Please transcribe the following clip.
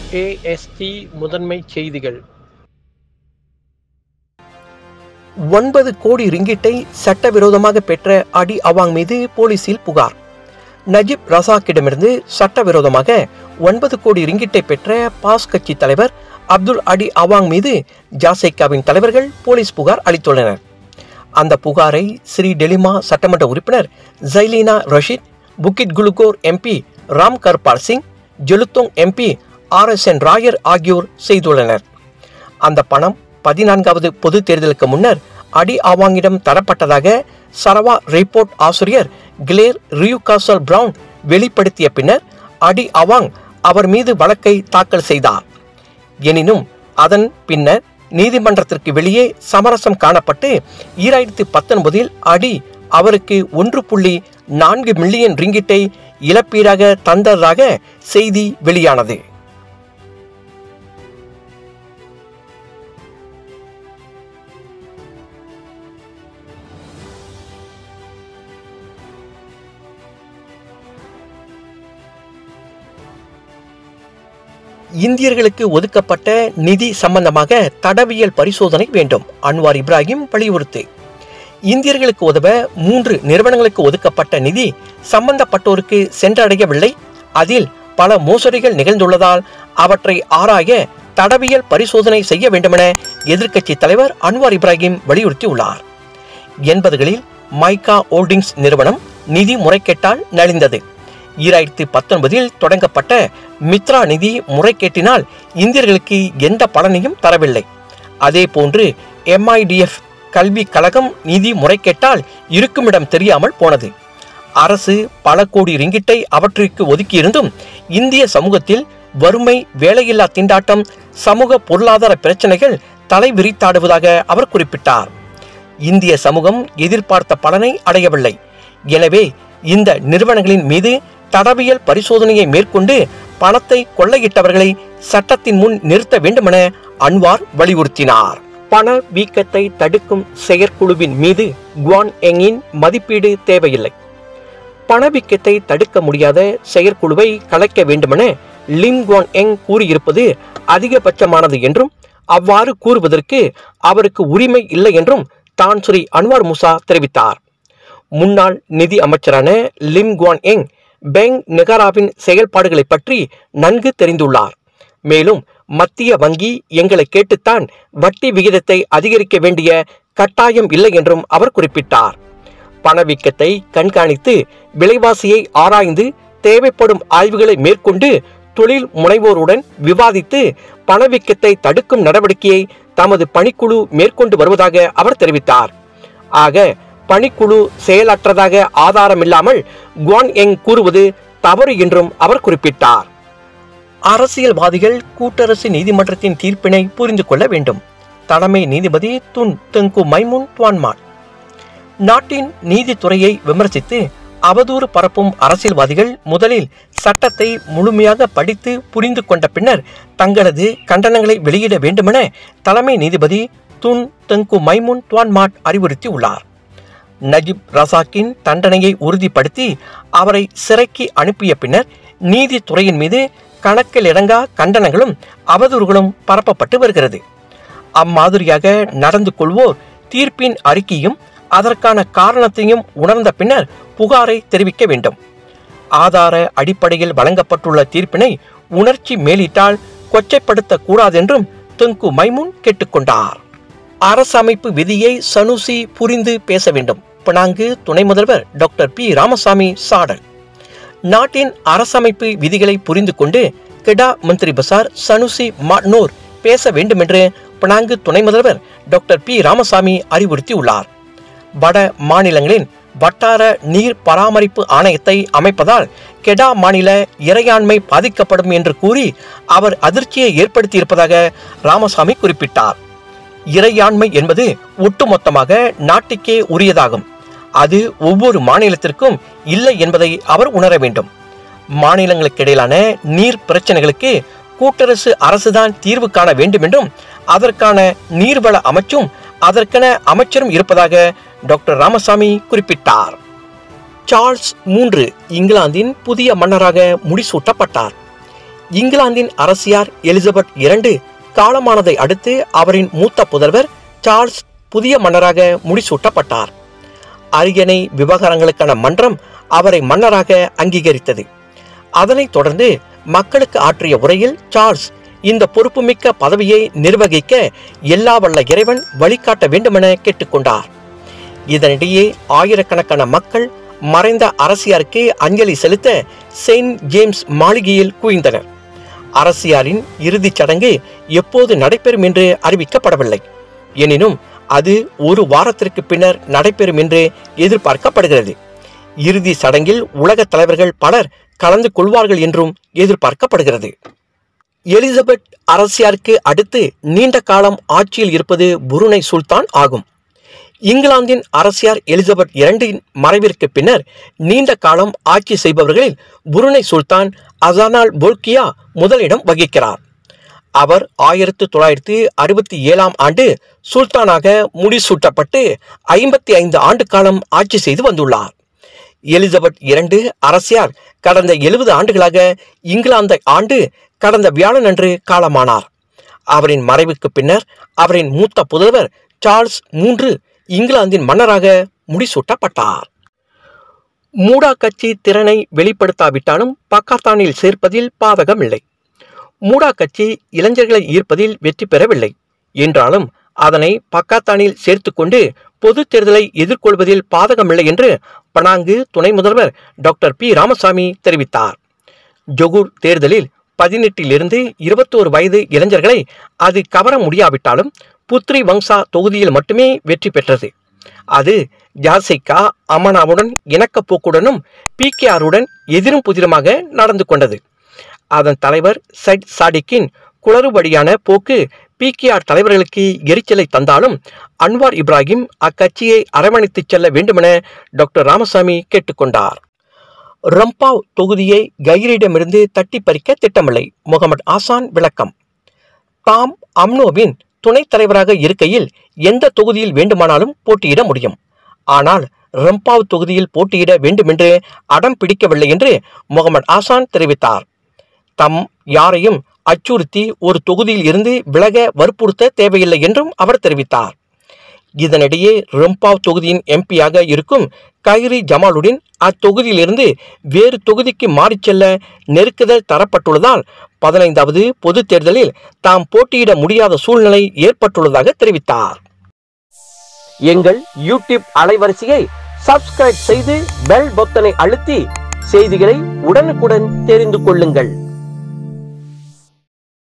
AST முதன்மைச் செய்திகள் ஒன்பது கோடி ரிங்கிட்டை சட்டவிரோதமாக பெற்ற அடி அவாங் மீது போலீசில் புகார் நஜிப் ரசாக்கிடமிருந்து சட்டவிரோதமாக ஒன்பது கோடி ரிங்கிட்டை பெற்ற பாஸ் கட்சி தலைவர் அப்துல் அடி அவாங் மீது ஜாசைக்காவின் தலைவர்கள் போலீஸ் புகார் அளித்துள்ளனர் அந்த புகாரை ஸ்ரீ டெலிமா சட்டமன்ற உறுப்பினர் Zaleena Rashid Bukit Gelugor MP Ram Karpal Singh Jelutong MP R S N Rayer ஆகியோர் செய்துள்ளனர் அந்த பணம் பதினான்காவது பொது தேர்தலுக்கு முன்னர் அடி ஆவாங்கிடம் தரப்பட்டதாக சரவா ரிப்போர்ட் ஆசிரியர் கிளேர் ரியூகாசல் பிரவுன் வெளிப்படுத்திய பின்னர் அடி அவாங் அவர் மீது வழக்கை தாக்கல் செய்தார் எனினும் அதன் பின்னர் நீதிமன்றத்திற்கு வெளியே சமரசம் காணப்பட்டு ஈராயிரத்தி பத்தொன்பதில் அடி அவருக்கு ஒன்று புள்ளி நான்கு மில்லியன் ரிங்கிட்டை இழப்பீடாக தந்ததாக செய்தி வெளியானது இந்தியர்களுக்கு ஒதுக்கப்பட்ட நிதி சம்பந்தமாக தடவியல் பரிசோதனை வேண்டும் அன்வார் இப்ராஹிம் வலியுறுத்து இந்தியர்களுக்கு உதவ மூன்று நிறுவனங்களுக்கு ஒதுக்கப்பட்ட நிதி சம்பந்தப்பட்டோருக்கு சென்றடையவில்லை அதில் பல மோசடிகள் நிகழ்ந்துள்ளதால் அவற்றை ஆராய தடவியல் பரிசோதனை செய்ய வேண்டுமென எதிர்க்கட்சி தலைவர் அன்வார் இப்ராஹிம் வலியுறுத்தியுள்ளார் எண்பதுகளில் மைக்கா ஹோல்டிங்ஸ் நிறுவனம் நிதி முறைகேட்டால் நலிந்தது ஈராயிரத்தி பத்தொன்பதில் தொடங்கப்பட்ட மித்ரா நிதி முறைகேட்டினால் இந்தியர்களுக்கு எந்த பலனையும் தரவில்லை அதே போன்று எம்ஐடிஎஃப் கல்வி கழகம் நிதி முறைகேட்டால் இருக்குமிடம் தெரியாமல் போனது அரசு பல கோடி ரிங்கிட்டை அவற்றிற்கு ஒதுக்கியிருந்தும் இந்திய சமூகத்தில் வறுமை வேலையில்லா திண்டாட்டம் சமூக பொருளாதார பிரச்சனைகள் தலை விரித்தாடுவதாக அவர் குறிப்பிட்டார் இந்திய சமூகம் எதிர்பார்த்த பலனை அடையவில்லை எனவே இந்த நிறுவனங்களின் மீது தடவியல் பரிசோதனையை மேற்கொண்டு பணத்தை கொள்ளையிட்டவர்களை சட்டத்தின் முன் நிறுத்த வேண்டுமென அன்வார் வலியுறுத்தினார் பண வீக்கத்தை தடுக்கும் செயற்குழுவின் மீது குவான் எங்கின் மதிப்பீடு தேவையில்லை பணவீக்கத்தை தடுக்க முடியாத செயற்குழுவை கலைக்க வேண்டுமென லிம் குவான் எங் கூறியிருப்பது அதிகபட்சமானது என்றும் அவ்வாறு கூறுவதற்கு அவருக்கு உரிமை இல்லை என்றும் தான் ஸ்ரீ அன்வார் முசா தெரிவித்தார் முன்னாள் நிதி அமைச்சரான லிம் குவான் எங் பெங் நெகாராவின் செயல்பாடுகளை பற்றி நன்கு தெரிந்துள்ளார் மேலும் மத்திய வங்கி எங்களை கேட்டுத்தான் வட்டி விகிதத்தை அதிகரிக்க வேண்டிய கட்டாயம் இல்லை என்றும் அவர் குறிப்பிட்டார் பணவீக்கத்தை கண்காணித்து விலைவாசியை ஆராய்ந்து தேவைப்படும் ஆய்வுகளை மேற்கொண்டு தொழில் முனைவோருடன் விவாதித்து பணவீக்கத்தை தடுக்கும் நடவடிக்கையை தமது பணிக்குழு மேற்கொண்டு வருவதாக அவர் தெரிவித்தார் ஆக பணிக்குழு செயலற்றதாக ஆதாரமில்லாமல் குவான் எங் கூறுவது தவறு என்றும் அவர் குறிப்பிட்டார் அரசியல்வாதிகள் கூட்டரசு நீதிமன்றத்தின் தீர்ப்பினை புரிந்து கொள்ள வேண்டும் தலைமை நீதிபதி துன் தெங்கு மைமுன் துவான்மான் நாட்டின் நீதித்துறையை விமர்சித்து அவதூறு பரப்பும் அரசியல்வாதிகள் முதலில் சட்டத்தை முழுமையாக படித்து புரிந்து கொண்ட பின்னர் தங்களது கண்டனங்களை வெளியிட வேண்டுமென தலைமை நீதிபதி துன் தெங்கு மைமுன் துவான்மாட் அறிவுறுத்தியுள்ளார் நஜிப் ரசாக்கின் தண்டனையை உறுதிப்படுத்தி அவரை சிறைக்கு அனுப்பிய பின்னர் நீதித்துறையின் மீது கணக்கில் இடங்கா கண்டனங்களும் அவதூறுகளும் பரப்பப்பட்டு வருகிறது அம்மாதிரியாக நடந்து கொள்வோர் தீர்ப்பின் அறிக்கையும் அதற்கான காரணத்தையும் உணர்ந்த பின்னர் புகாரை தெரிவிக்க வேண்டும் ஆதார அடிப்படையில் வழங்கப்பட்டுள்ள தீர்ப்பினை உணர்ச்சி மேலிட்டால் கொச்சைப்படுத்தக் கூடாதென்றும் தெங்கு மைமுன் கேட்டுக்கொண்டார் அரசமைப்பு விதியை சனுசி புரிந்து பேச வேண்டும் பினாங்கு துணை முதல்வர் டாக்டர் பி ராமசாமி சாடல் நாட்டின் அரசமைப்பு விதிகளை புரிந்து கொண்டு கெடா மந்திரி பசார் சனுசி மாட்னோர் பேச வேண்டுமென்று பினாங்கு துணை முதல்வர் டாக்டர் பி ராமசாமி அறிவுறுத்தியுள்ளார் வட மாநிலங்களின் வட்டார நீர் பராமரிப்பு ஆணையத்தை அமைப்பதால் கெடா மாநில இறையாண்மை பாதிக்கப்படும் என்று கூறி அவர் அதிர்ச்சியை ஏற்படுத்தியிருப்பதாக ராமசாமி குறிப்பிட்டார் இறையாண்மை என்பது ஒட்டுமொத்தமாக நாட்டுக்கே உரியதாகும் அது ஒவ்வொரு மாநிலத்திற்கும் இல்லை என்பதை அவர் உணர வேண்டும் மாநிலங்களுக்கிடையிலான நீர் பிரச்சனைகளுக்கு கூட்டரசு அரசுதான் தீர்வு காண வேண்டும் என்றும் அதற்கான நீர்வள அமைச்சும் அதற்கென அமைச்சரும் இருப்பதாக டாக்டர் ராமசாமி குறிப்பிட்டார் சார்ல்ஸ் மூன்று இங்கிலாந்தின் புதிய மன்னராக முடிசூட்டப்பட்டார் இங்கிலாந்தின் அரசியார் எலிசபெத் இரண்டு காலமானதை அடுத்து அவரின் மூத்த புதல்வர் சார்ல்ஸ் புதிய மன்னராக முடிசூட்டப்பட்டார் அரியணை விவகாரங்களுக்கான மன்றம் அவரை மன்னராக அங்கீகரித்தது அதனைத் தொடர்ந்து மக்களுக்கு ஆற்றிய உரையில் சார்ல்ஸ் இந்த பொறுப்புமிக்க பதவியை நிர்வகிக்க எல்லா வல்ல இறைவன் வழிகாட்ட வேண்டுமென கேட்டுக்கொண்டார் இதனிடையே ஆயிரக்கணக்கான மக்கள் மறைந்த அரசியாருக்கு அஞ்சலி செலுத்த செயின்ட் ஜேம்ஸ் மாளிகையில் குவிந்தனர் அரசியாரின் இறுதிச் சடங்கு எப்போது நடைபெறும் என்று அறிவிக்கப்படவில்லை எனினும் அது ஒரு வாரத்திற்கு பின்னர் நடைபெறும் என்று எதிர்பார்க்கப்படுகிறது இறுதி சடங்கில் உலக தலைவர்கள் பலர் கலந்து கொள்வார்கள் என்றும் எதிர்பார்க்கப்படுகிறது எலிசபெத் அரசியாருக்கு அடுத்து நீண்ட காலம் ஆட்சியில் இருப்பது புருனை சுல்தான் ஆகும் இங்கிலாந்தின் அரசியார் எலிசபெத் இரண்டின் மறைவிற்கு பின்னர் நீண்ட காலம் ஆட்சி செய்பவர்களில் புருனை சுல்தான் அசானால் போல்கியா முதலிடம் வகிக்கிறார் அவர் ஆயிரத்து தொள்ளாயிரத்து அறுபத்தி ஏழாம் ஆண்டு சுல்தானாக முடிசூட்டப்பட்டு ஐம்பத்தி ஐந்து ஆண்டு காலம் ஆட்சி செய்து வந்துள்ளார் எலிசபெத் இரண்டு அரசியார் கடந்த எழுபது ஆண்டுகளாக இங்கிலாந்தை ஆண்டு கடந்த வியாழனன்று காலமானார் அவரின் மறைவுக்கு பின்னர் அவரின் மூத்த புதல்வர் சார்ல்ஸ் மூன்று இங்கிலாந்தின் மன்னராக முடிசூட்டப்பட்டார் மூடா கட்சி திறனை வெளிப்படுத்தாவிட்டாலும் பக்காத்தானில் சேர்ப்பதில் பாதகமில்லை மூடா கட்சி இளைஞர்களை ஈர்ப்பதில் வெற்றி பெறவில்லை என்றாலும் அதனை பக்காத்தானில் சேர்த்துக்கொண்டு பொது தேர்தலை எதிர்கொள்வதில் பாதகமில்லை என்று பனாங்கு துணை முதல்வர் டாக்டர் பி ராமசாமி தெரிவித்தார் ஜொகூர் தேர்தலில் பதினெட்டிலிருந்து இருபத்தோரு வயது இளைஞர்களை அது கவர முடியாவிட்டாலும் புத்ரி வங்சா தொகுதியில் மட்டுமே வெற்றி பெற்றது அது ஜாசிகா அமனாவுடன் இணக்கப்போக்குடனும் பிகேஆருடன் எதிரும் புதிருமாக நடந்து கொண்டது அதன் தலைவர் சைட் சாடிக்கின் குளறுபடியான போக்கு பிகேஆர் தலைவர்களுக்கு எரிச்சலை தந்தாலும் அன்வார் இப்ராஹிம் அக்கட்சியை அரவணைத்துச் செல்ல வேண்டுமென டாக்டர் ராமசாமி கேட்டுக்கொண்டார் ரம்பாவ் தொகுதியை கைரிடமிருந்து தட்டி பறிக்க திட்டமில்லை முகமது ஆசான் விளக்கம் தாம் அம்னோவின் துணைத் தலைவராக இருக்கையில் எந்த தொகுதியில் வேண்டுமானாலும் போட்டியிட முடியும் ஆனால் ரம்பாவ் தொகுதியில் போட்டியிட வேண்டுமென்று அடம் பிடிக்கவில்லை என்று முகமது ஆசான் தெரிவித்தார் தம் யாரையும் அச்சுறுத்தி ஒரு தொகுதியில் இருந்து விலக வற்புறுத்த தேவையில்லை என்றும் அவர் தெரிவித்தார் இதனிடையே ரம்பாவ் தொகுதியின் எம்பியாக இருக்கும் கைரி ஜமாலுடன் அத்தொகுதியிலிருந்து வேறு தொகுதிக்கு மாறிச் செல்ல நெருக்குதல் தரப்பட்டுள்ளதால் பதினைந்தாவது பொது தேர்தலில் தாம் போட்டியிட முடியாத சூழ்நிலை ஏற்பட்டுள்ளதாக தெரிவித்தார் எங்கள் யூடியூப் அலைவரிசையை சப்ஸ்கிரைப் செய்து பெல் பொத்தனை அழுத்தி செய்திகளை உடனுக்குடன் தெரிந்து கொள்ளுங்கள்